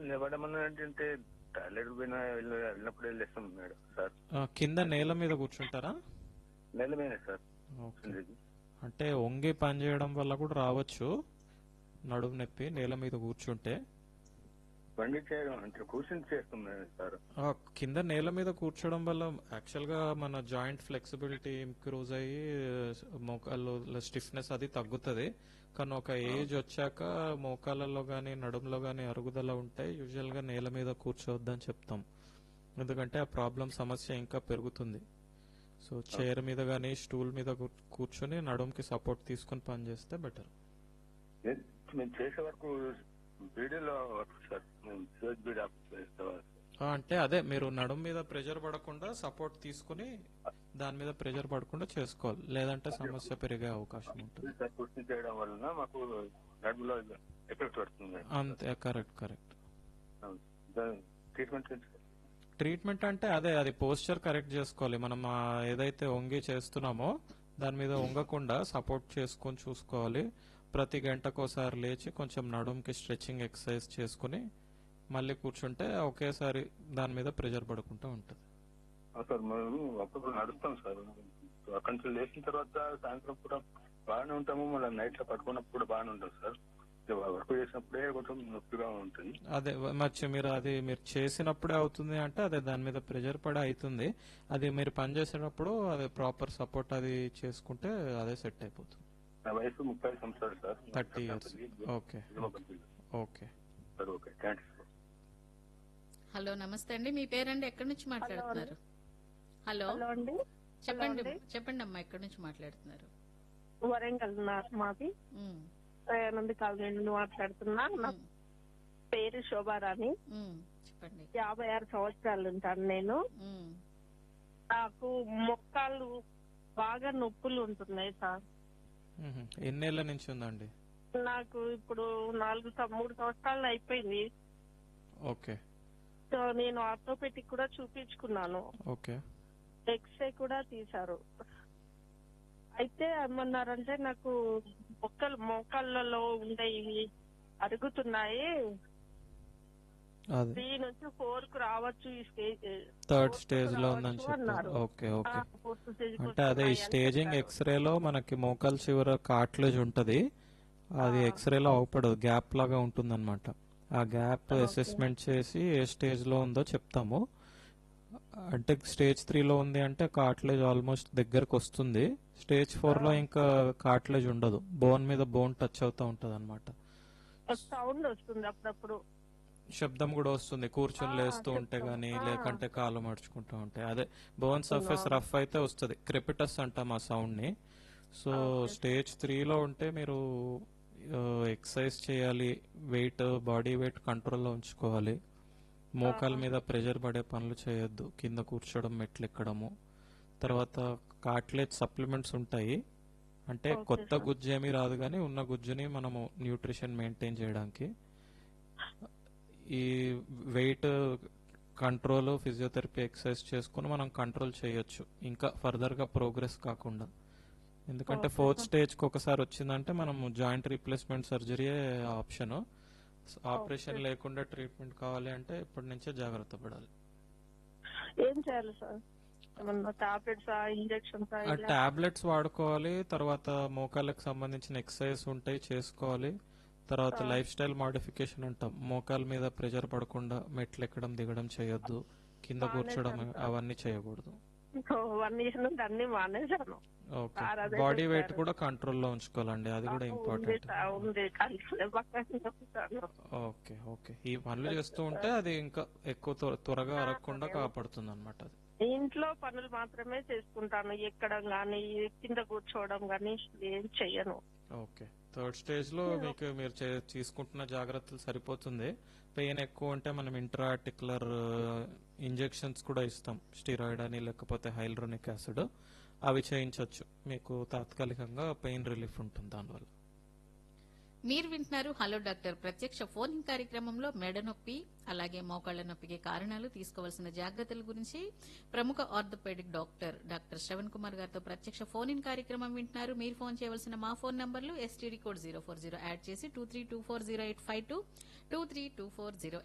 లేవడం అంటే టాయిలెట్ పోయినా వెళ్ళ- వెళ్ళినప్పుడు వెళ్ళేస్తాం మేడం సార్ ఆ, కింద నేల మీద కూర్చుంటారా నెల మీద సార్ ఓకే ఉండేది. అంటే వంగి పని చేయడం వల్ల కూడా రావచ్చు నడుము నొప్పి నేల మీద కూర్చుంటే బండి చేయడం అంటే కూర్చుని చేస్తాం మేడం సార్ ఆ, కింద నేల మీద కూర్చోవడం వల్ల యాక్చువల్ గా మన జాయింట్ ఫ్లెక్సిబిలిటీ ఇంక్రూజ్ అయ్యి మోకాళ్ళు స్టిఫ్నెస్ అది తగ్గుతుంది కానీ ఒక ఏజ్ వచ్చాక మోకాళ్ళలో గానీ నడుములో గానీ అరుగుదల ఉంటే యూజువల్ గా నేల మీద కూర్చోవద్దని చెప్తాం ఎందుకంటే ఆ ప్రాబ్లం సమస్య ఇంకా పెరుగుతుంది సో చైర్ మీద గానీ స్టూల్ మీద కూ- కూర్చొని నడుముకి సపోర్ట్ తీసుకొని పని చేస్తే బెటర్ నేను మేము చేసే వరకు బీడీలో వర్క్ సార్ మేము సిఎస్ బీడీ ఆఫీస్ చేసేవారు అంటే అదే మీరు నడుము మీద ప్రెషర్ పడకుండా సపోర్ట్ తీసుకుని దాని మీద ప్రెషర్ పడకుండా చేసుకోవాలి లేదంటే సమస్య పెరిగే అవకాశం ఉంటుంది సార్ కూర్చుని చేయడం వలన మాకు నడుములో ఎఫెక్ట్ పడుతుంది మేడం. అంతే కరెక్ట్ కరెక్ట్ అవును. దాని ట్రీట్మెంట్ ఏంటి సార్? ట్రీట్మెంట్ అంటే అదే అది పోస్చర్ కరెక్ట్ చేసుకోవాలి మనం ఆ ఏదైతే వంగి చేస్తున్నామో దాని మీద వంగకుండా సపోర్ట్ చేసుకొని చూసుకోవాలి ప్రతి గంటకోసారి లేచి కొంచెం నడుముకి స్ట్రెచ్చింగ్ ఎక్సర్సైజ్ చేసుకుని మళ్ళీ కూర్చుంటే ఒకేసారి దాని మీద ప్రెషర్ పడకుండా ఉంటుంది ఆ సార్ మేము అప్పుడప్పుడు నడుస్తాం సార్ అక్కడి నుంచి లేచిన తర్వాత సాయంత్రం పూట బాగానే ఉంటాము మళ్ళీ నైట్ లో పడుకున్నప్పుడు కూడా బాగానే ఉంటాం సార్ వర్క్ చేసినప్పుడే కొంచెం నొప్పిగా ఉంటుంది అదే మరి మీరు అది మీరు చేసినప్పుడే అవుతుంది అంటే అదే దాని మీద ప్రెషర్ పడి అవుతుంది అది మీరు పని చేసేటప్పుడు అది ప్రాపర్ సపోర్ట్ అది చేసుకుంటే అదే సెట్ అయిపోతుంది నా వయసు ముప్పై సంవత్సరాలు sir thirty years okay okay sir okay thanks sir hello నమస్తే అండి మీ పేరండి ఎక్కడి నుంచి మాట్లాడుతున్నారు హలో హలో అండి చెప్పండి హలో అండి. చెప్పండి అమ్మా ఎక్కడి నుంచి మాట్లాడుతున్నారు వరంగల్ నా- మాది ఉమ్, దయానంద్ కాలనీ నుండి మాట్లాడుతున్నా నా ఉమ్, పేరు శోభారాణి ఉమ్, చెప్పండి యాభై ఆరు సంవత్సరాలు ఉంటాను నేను ఉమ్, నాకు మొక్కలు బాగా నొప్పులు ఉంటున్నాయి సార్ మ్మ్. ఎన్నేళ్ల నుంచి ఉందండి నాకు ఇప్పుడు నాలుగు సం- మూడు సంవత్సరాలు అయిపోయింది ఓకే సో నేను ఆర్థోపెటిక్ కూడా చూపించుకున్నాను ఓకే ఎక్స్రే కూడా తీశారు అయితే ఏమన్నారంటే నాకు మొక్కలు మోకాళ్ళలో ఉండే ఇవి అరుగుతున్నాయి అది త్రీ నుంచి ఫోర్ కు రావచ్చు ఈ స్టేజ్ థర్డ్ fourth స్టేజ్ కు లో ఉందని రావచ్చు అన్నారు. చెప్పారు ఓకే ఓకే ఆ, fourth stage కు అంటే అదే ఈ వస్తున్నాయి అని స్టేజింగ్ చెప్పారు. ఎక్స్రేలో మనకి మోకాల్ చివర కార్ట్లేజ్ ఉంటది అది ఆ. ఎక్స్రేలో అవపడదు గ్యాప్ లాగా ఉంటుంది ఆ గ్యాప్ ఓకే. అసెస్మెంట్ చేసి ఏ స్టేజ్ లో ఉందో చెప్తాము అంటే స్టేజ్ త్రీ లో ఉంది అంటే కార్ట్లేజ్ ఆల్మోస్ట్ దగ్గరకు వస్తుంది స్టేజ్ ఫోర్ లో ఇంకా కార్ట్లేజ్ ఉండదు బోన్ మీద బోన్ టచ్ అవుతూ ఉంటది అనమాట సౌండ్ వస్తుంది అప్పుడప్పుడు శబ్దం కూడా వస్తుంది కూర్చొని ఆ, లేస్తూ ఉంటే చెప్తాం. గానీ ఆ. లేకంటే కాళ్ళు మడుచుకుంటూ ఉంటే అదే బోన్ సర్ఫేస్ అవును. రఫ్ అయితే వస్తుంది క్రిపిటస్ అంటాం ఆ సౌండ్ ని సో ఓకే. స్టేజ్ త్రీలో ఉంటే మీరు ఎక్సర్సైజ్ చేయాలి వెయిట్ బాడీ వెయిట్ కంట్రోల్లో ఉంచుకోవాలి మోకాల ఆ. మీద ప్రెషర్ పడే పనులు చేయొద్దు కింద కూర్చోవడం మెట్లు ఎక్కడము తర్వాత కార్ట్లేజ్ సప్లిమెంట్స్ ఉంటాయి అంటే ఓకే కొత్త సార్. గుజ్జు ఏమీ రాదు కానీ ఉన్న గుజ్జుని మనము న్యూట్రిషన్ మెయింటైన్ చేయడానికి ఈ వెయిట్ కంట్రోల్ ఫిజియోథెరపీ ఎక్సర్సైజ్ చేసుకుని మనం కంట్రోల్ చేయొచ్చు ఇంకా ఫర్దర్ గా ప్రోగ్రెస్ కాకుండా ఎందుకంటే ఓకే ఫోర్త్ సార్. స్టేజ్ కి ఒకసారి వచ్చిందంటే మనం జాయింట్ రీప్లేస్మెంట్ సర్జరీయే ఆప్షన్ ఆపరేషన్ ఓకే. లేకుండా ట్రీట్మెంట్ కావాలి అంటే ఇప్పటి నుంచే జాగ్రత్త పడాలి ఏం చేయాలి సార్ ఏమన్నా టాబ్లెట్స్ ఇంజెక్షన్స్ ఆ టాబ్లెట్స్ వాడుకోవాలి తర్వాత మోకాళ్ళకి సంబంధించిన ఎక్సర్సైజ్ ఉంటాయి చేసుకోవాలి తర్వాత ఆ. లైఫ్ స్టైల్ మాడిఫికేషన్ అంటాం మోకాల మీద ప్రెషర్ పడకుండా మెట్లు ఎక్కడం దిగడం చేయొద్దు కింద బాగానే కూర్చోడం చేస్తాను. అవన్నీ చేయకూడదు వన్ ఇయర్ నుండి అన్ని మానేశాను ఓకే సార్ అదే బాడీ వెయిట్ చెప్పారు. కూడా కంట్రోల్లో ఉంచుకోవాలండి అది కూడా నాకు ఉంది ఇంపార్టెంట్ సార్, ఉంది కంట్రోల్ పక్కన చెప్తాను ఓకే ఓకే ఈ పనులు చేస్తూ ఉంటే అది ఇంకా ఎక్కువ త్వర- త్వరగా అరగకుండా కాపాడుతుంది అనమాట అది ఇంట్లో పనులు మాత్రమే చేసుకుంటాను ఎక్కడం గానీ కింద కూర్చోవడం గానీ ఏం చెయ్యను ఓకే థర్డ్ స్టేజ్ లో మీకు మీరు చే- తీసుకుంటున్న జాగ్రత్తలు సరిపోతుంది పెయిన్ ఎక్కువ ఉంటే మనం ఇంట్రాటిక్యులర్ ఇంజెక్షన్స్ కూడా ఇస్తాం స్టిరాయిడ్ అని లేకపోతే హైల్రోనిక్ యాసిడ్ అవి చేయించవచ్చు మీకు తాత్కాలికంగా పెయిన్ రిలీఫ్ ఉంటుంది దానివల్ల మీరు వింటున్నారు హలో డాక్టర్ ప్రత్యక్ష ఫోన్ ఇన్ కార్యక్రమంలో మెడ నొప్పి అలాగే మోకాళ్ల నొప్పికి కారణాలు తీసుకోవాల్సిన జాగ్రత్తల గురించి ప్రముఖ orthopaedic doctor doctor Shravan Kumar గారితో ప్రత్యక్ష ఫోన్ ఇన్ కార్యక్రమం వింటున్నారు మీరు ఫోన్ చేయవలసిన మా ఫోన్ నంబర్లు STD code zero four zero add చేసి two three two four zero eight five two two three two four zero